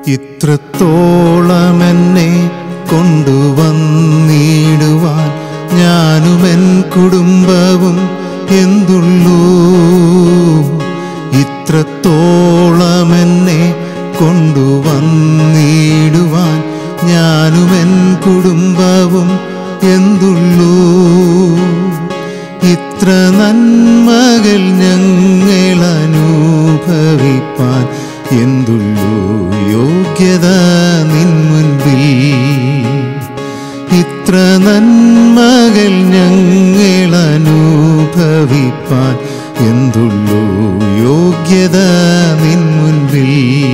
ഇത്രത്തോളം എന്നെ കൊണ്ടുവന്നിടുവാൻ ഞാനുമെൻ കുടുംബവും എന്തുള്ളൂ ഇത്രത്തോളം എന്നെ കൊണ്ടുവന്നിടുവാൻ ഞാനുമെൻ കുടുംബവും എന്തുള്ളൂ ഇത്ര നന്മകൾ ഞങ്ങൾ അനുഭവിപ്പാൻ എന്തുള്ളൂ യോഗ്യത നിൻ മുൻപിൽ ഇത്ര നന്മകൾ ഞങ്ങൾ അനുഭവിപ്പാൻ എന്തുള്ളൂ യോഗ്യത നിൻ മുൻപിൽ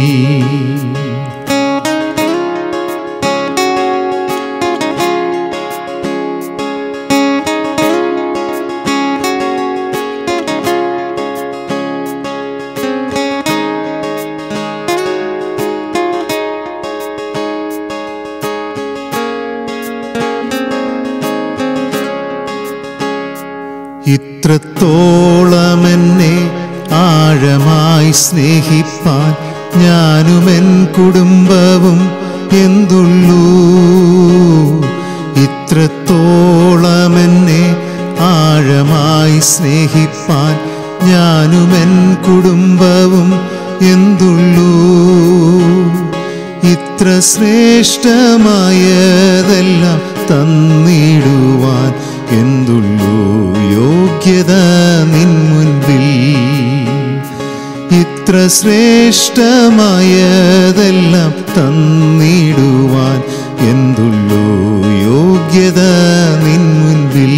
ഇത്രത്തോളം എന്നെ ആഴമായി സ്നേഹിപ്പാൻ ഞാനുമെൻ കുടുംബവും എന്തുള്ളൂ ഇത്രത്തോളം എന്നെ ആഴമായി സ്നേഹിപ്പാൻ ഞാനുമെൻ കുടുംബവും എന്തുള്ളൂ ഇത്ര ശ്രേഷ്ഠമായതെല്ലാം തന്നിടുവാൻ എന്തുള്ളൂ യോഗ്യത നിൻ മുൻപിൽ ഇത്ര ശ്രേഷ്ഠമായതെല്ലാം തന്നിടുവാൻ എന്തുള്ളൂ യോഗ്യത നിൻ മുൻപിൽ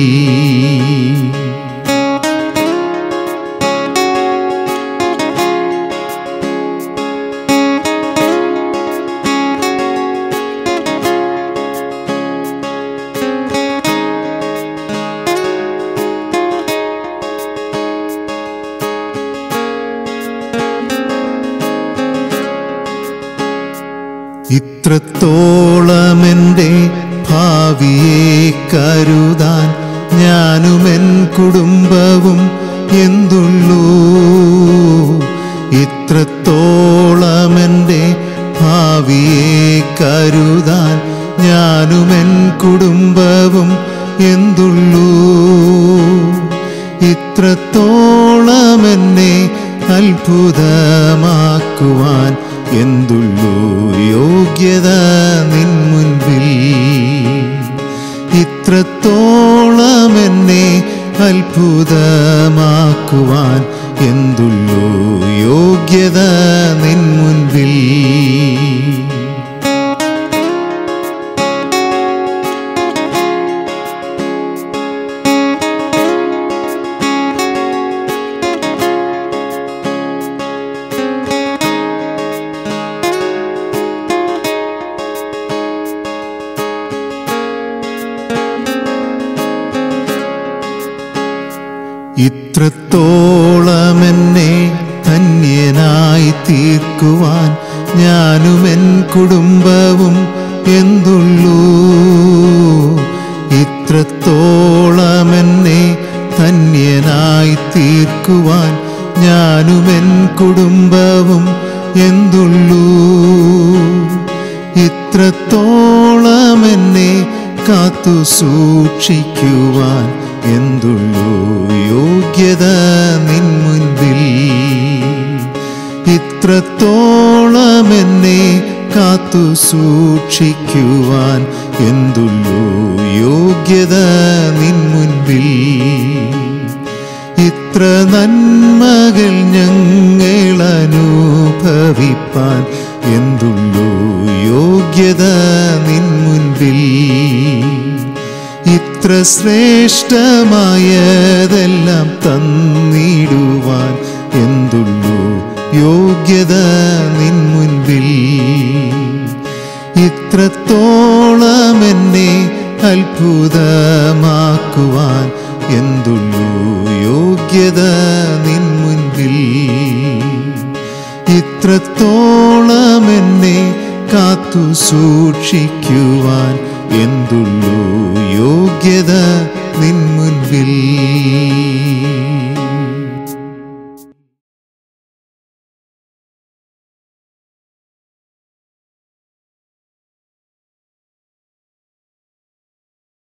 ഇത്രത്തോളം എൻ്റെ ഭാവിയെ കരുതാൻ ഞാനുമെൻ കുടുംബവും എന്തുള്ളൂ ഇത്രത്തോളം എൻ്റെ ഭാവിയെ കരുതാൻ ഞാനുമെൻ കുടുംബവും എന്തുള്ളൂ ഇത്രത്തോളം എന്നെ അത്ഭുതമാക്കുവാൻ എന്തുള്ളൂ യോഗ്യത നിൻ മുൻപിൽ ഇത്രത്തോളം എന്നെ അത്ഭുതമാക്കുവാൻ എന്തുള്ളൂ യോഗ്യത നിൻ മുൻപിൽ ഇത്രത്തോളം എന്നെ ധന്യനായി തീർക്കുവാൻ ഞാനുമെൻ കുടുംബവും എന്തുള്ളൂ ഇത്രത്തോളം എന്നെ ധന്യനായി തീർക്കുവാൻ ഞാനുമെൻ കുടുംബവും എന്തുള്ളൂ ഇത്രത്തോളം എന്നെ കാത്തു സൂക്ഷിക്കുവാൻ എന്തുള്ളൂ യോഗ്യത നിൻ മുൻപിൽ ഇത്രത്തോളം എന്നെ കാത്തു സൂക്ഷിക്കുവാൻ എന്തുള്ളൂ യോഗ്യത നിൻ മുൻപിൽ ഇത്ര നന്മകൾ ഞങ്ങൾ അനുഭവിപ്പാൻ എന്തുള്ളൂ യോഗ്യത നിൻ മുൻപിൽ ഇത്ര ശ്രേഷ്ഠമായതെല്ലാം തന്നിടുവാൻ എന്തുള്ളൂ യോഗ്യത നിൻ മുൻപിൽ ഇത്രത്തോളം എന്നെ അത്ഭുതമാക്കുവാൻ എന്തുള്ളൂ യോഗ്യത നിൻ മുൻപിൽ ഇത്രത്തോളം എന്നെ കാത്തു സൂക്ഷിക്കുവാൻ എന്തുള്ളൂ യോഗ്യത നിൻ മുൻപിൽ